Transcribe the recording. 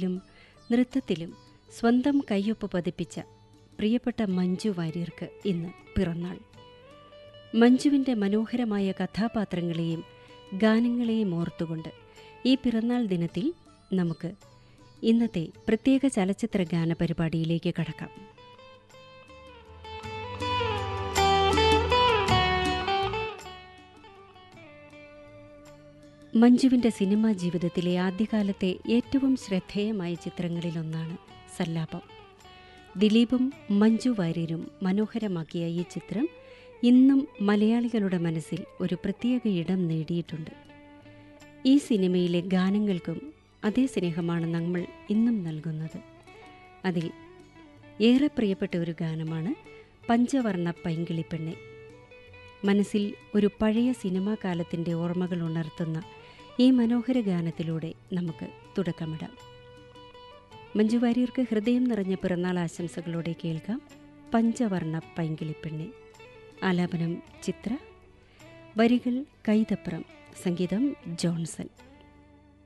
പാട്ടിലും നൃത്തത്തിലും സ്വന്തം കയ്യൊപ്പ് പതിപ്പിച്ച പ്രിയപ്പെട്ട മഞ്ജു വാര്യർക്ക് ഇന്ന് പിറന്നാൾ മഞ്ജുവിൻ്റെ മനോഹരമായ കഥാപാത്രങ്ങളെയും ഗാനങ്ങളെയും ഓർത്തുകൊണ്ട് ഈ പിറന്നാൾ ദിനത്തിൽ നമുക്ക് ഇന്നത്തെ പ്രത്യേക ചലച്ചിത്ര ഗാന പരിപാടിയിലേക്ക് കടക്കാം മഞ്ജുവിൻ്റെ സിനിമാ ജീവിതത്തിലെ ആദ്യകാലത്തെ ഏറ്റവും ശ്രദ്ധേയമായ ചിത്രങ്ങളിലൊന്നാണ് സല്ലാപം ദിലീപും മഞ്ജു വാര്യരും മനോഹരമാക്കിയ ഈ ചിത്രം ഇന്നും മലയാളികളുടെ മനസ്സിൽ ഒരു പ്രത്യേക ഇടം നേടിയിട്ടുണ്ട് ഈ സിനിമയിലെ ഗാനങ്ങൾക്കും അതേ സ്നേഹമാണ് നമ്മൾ ഇന്നും നൽകുന്നത് അതിൽ ഏറെ പ്രിയപ്പെട്ട ഒരു ഗാനമാണ് പഞ്ചവർണ്ണ പൈങ്കിളിപ്പെണ്ണെ മനസ്സിൽ ഒരു പഴയ സിനിമാ കാലത്തിൻ്റെ ഓർമ്മകൾ ഉണർത്തുന്ന ഈ മനോഹര ഗാനത്തിലൂടെ നമുക്ക് തുടക്കമിടാം മഞ്ജു വാര്യർക്ക് ഹൃദയം നിറഞ്ഞ പിറന്നാൾ ആശംസകളോടെ കേൾക്കാം പഞ്ചവർണ്ണ പൈങ്കിളിപ്പെണ്ണെ ആലാപനം ചിത്ര വരികൾ കൈതപ്രം സംഗീതം ജോൺസൺ